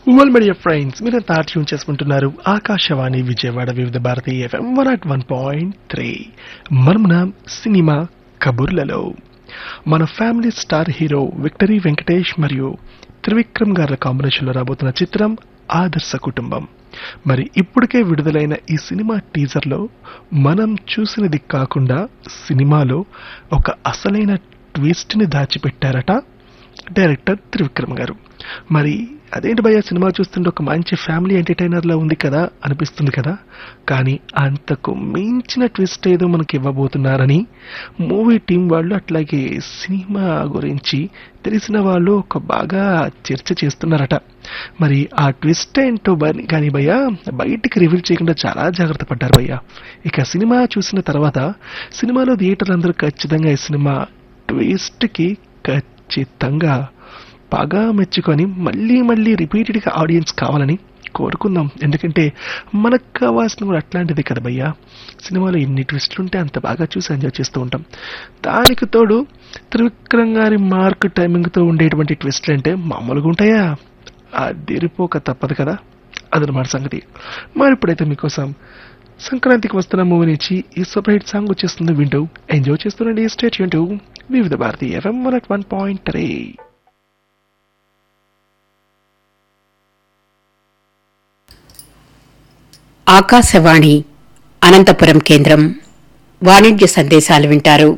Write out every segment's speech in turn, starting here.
well media friends మీరంతా tune చేసుకుంటున్నారు Akashvani Vijayawada Vividh Bharati FM one at one point three మనమున cinema కబుర్లలో మన family star hero victory Venkatesh మరియు త్రివిక్రమ్ గారి కాంబినేషన్లో రాబోతున్న చిత్రం ఆదర్శ కుటుంబం మరి ఇప్పటికే విడుదలైన ఈ సినిమా టీజర్లో మనం చూసినది కాకుండా సినిమాలో ఒక అసలైన ట్విస్ట్ని దాచిపెట్టారట డైరెక్టర్ త్రివిక్రమ్ గారు మరి అదేంటి భయ్య సినిమా చూస్తుంటే ఒక మంచి ఫ్యామిలీ ఎంటర్టైనర్లా ఉంది కదా అనిపిస్తుంది కదా కానీ అంతకు మించిన ట్విస్ట్ ఏదో మనకి ఇవ్వబోతున్నారని మూవీ టీం వాళ్ళు అట్లాగే సినిమా గురించి తెలిసిన వాళ్ళు ఒక బాగా చర్చ చేస్తున్నారట మరి ఆ ట్విస్ట్ ఏంటో బని- కానీ భయ్య బయటికి రివీల్ చేయకుండా చాలా జాగ్రత్త పడ్డారు భయ్య ఇక సినిమా చూసిన తర్వాత సినిమాలో థియేటర్ అందరూ ఖచ్చితంగా ఈ సినిమా ట్విస్ట్కి ఖచ్చితంగా బాగా మెచ్చుకొని మళ్ళీ మళ్ళీ రిపీటెడ్గా ఆడియన్స్ కావాలని కోరుకుందాం ఎందుకంటే మనకు కావాల్సిన కూడా అట్లాంటిది కదా భయ్యా సినిమాలో ఎన్ని ట్విస్టులు ఉంటే అంత బాగా చూసి ఎంజాయ్ చేస్తూ ఉంటాం దానికి తోడు త్రివిక్రమ్ గారి మార్క్ టైమింగ్తో ఉండేటువంటి ట్విస్టులు అంటే మామూలుగా ఉంటాయా అదిరిపోక తప్పదు కదా అదనమాట సంగతి మరి ఇప్పుడైతే మీకోసం సంక్రాంతికి వస్తున్న మూవీ నుంచి ఈ సూపర్ హిట్ సాంగ్ వచ్చేస్తుంది వింటూ ఎంజాయ్ చేస్తుండండి స్టేట్ యూన్ Vividh Bharati FM one at one point three Akashvani Anantapur కేంద్రం వాణిజ్య సందేశాలు వింటారు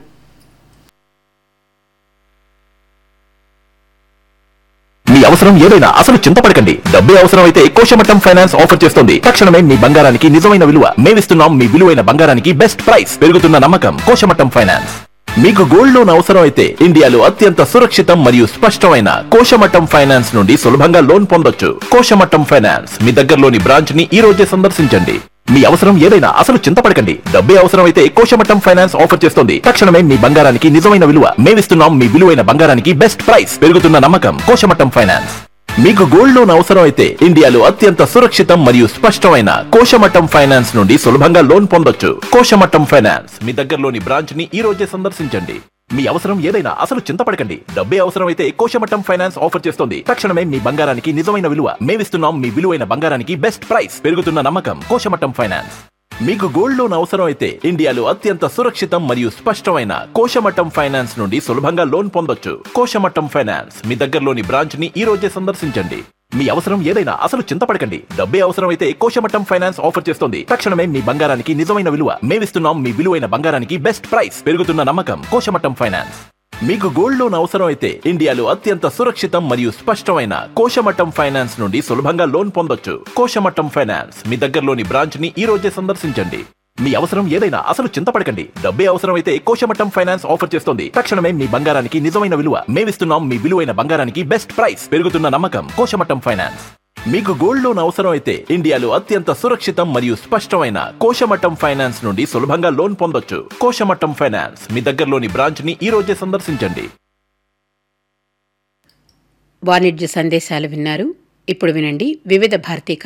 మీ అవసరం ఏదైనా అసలు చింతపడకండి డబ్బే అవసరం అయితే కోశమట్టం ఫైనాన్స్ ఆఫర్ చేస్తుంది తక్షణమే మీ బంగారానికి నిజమైన విలువ మేమిస్తున్నాం మీ విలువైన బంగారానికి బెస్ట్ ప్రైస్ పెరుగుతున్న నమ్మకం కోశమట్టం ఫైనాన్స్ మీకు గోల్డ్ లోన్ అవసరం అయితే ఇండియాలో అత్యంత సురక్షితం మరియు స్పష్టమైన కోశమట్టం ఫైనాన్స్ నుండి సులభంగా లోన్ పొందొచ్చు కోశమట్టం ఫైనాన్స్ మీ దగ్గరలోని బ్రాంచ్ ని ఈ రోజే సందర్శించండి మీ అవసరం ఏదైనా అసలు చింతపడకండి డబ్బే అవసరం అయితే కోశమట్టం ఫైనాన్స్ ఆఫర్ చేస్తుంది తక్షణమే మీ బంగారానికి నిజమైన విలువ మేమిస్తున్నాం మీ విలువైన బంగారానికి బెస్ట్ ప్రైస్ పెరుగుతున్న నమ్మకం కోశమట్టం ఫైనాన్స్ మీకు గోల్డ్ లోన్ అవసరం అయితే ఇండియాలో అత్యంత సురక్షితం మరియు స్పష్టమైన కోశమట్టం ఫైనాన్స్ నుండి సులభంగా లోన్ పొందొచ్చు కోశమట్టం ఫైనాన్స్ మీ దగ్గరలోని బ్రాంచ్ ని ఈ రోజే సందర్శించండి మీ అవసరం ఏదైనా అసలు చింతపడకండి డబ్బే అవసరం అయితే కోశమట్టం ఫైనాన్స్ ఆఫర్ చేస్తుంది తక్షణమే మీ బంగారానికి నిజమైన విలువ మేమిస్తున్నాం మీ విలువైన బంగారానికి బెస్ట్ ప్రైస్ పెరుగుతున్న నమ్మకం కోశమట్టం ఫైనాన్స్ మీకు గోల్డ్ లోన్ అవసరం అయితే ఇండియాలో అత్యంత సురక్షితం మరియు స్పష్టమైన కోశమట్టం ఫైనాన్స్ నుండి సులభంగా లోన్ పొందొచ్చు కోశమట్టం ఫైనాన్స్ మీ దగ్గరలోని బ్రాంచ్ ని ఈ రోజే సందర్శించండి మీ అవసరం ఏదైనా అసలు చింతపడకండి డబ్బే అవసరం అయితే కోశమట్టం ఫైనాన్స్ ఆఫర్ చేస్తుంది తక్షణమే మీ బంగారానికి నిజమైన విలువ మేమిస్తున్నాం మీ విలువైన బంగారానికి బెస్ట్ ప్రైస్ పెరుగుతున్న నమ్మకం కోశమట్టం ఫైనాన్స్ మీకు గోల్డ్ లోన్ అవసరం అయితే ఇండియాలో అత్యంత సురక్షితం మరియు స్పష్టమైన కోశమట్టం ఫైనాన్స్ నుండి సులభంగా లోన్ పొందొచ్చు కోశమట్టం ఫైనాన్స్ మీ దగ్గరలోని బ్రాంచ్ ని ఈ రోజే సందర్శించండి మీ అవసరం ఏదైనా అసలు చింతపడకండి డబ్బే అవసరం అయితే కోశమట్టం ఫైనాన్స్ ఆఫర్ చేస్తుంది తక్షణమే మీ బంగారానికి నిజమైన విలువ మేమిస్తున్నాం మీ విలువైన బంగారానికి బెస్ట్ ప్రైస్ పెరుగుతున్న నమ్మకం కోశమట్టం ఫైనాన్స్ మీకు గోల్డ్ లోన్ అవసరం అయితే ఇండియాలో అత్యంత సురక్షితం మరియు స్పష్టమైన కోశమట్టం ఫైనాన్స్ నుండి సులభంగా లోన్ పొందొచ్చు కోశమట్టం ఫైనాన్స్ మీ దగ్గరలోని బ్రాంచ్ ని ఈ రోజే సందర్శించండి వాణిజ్య సందేశాలు విన్నారు ఇప్పుడు వినండి వివిధ భారతీ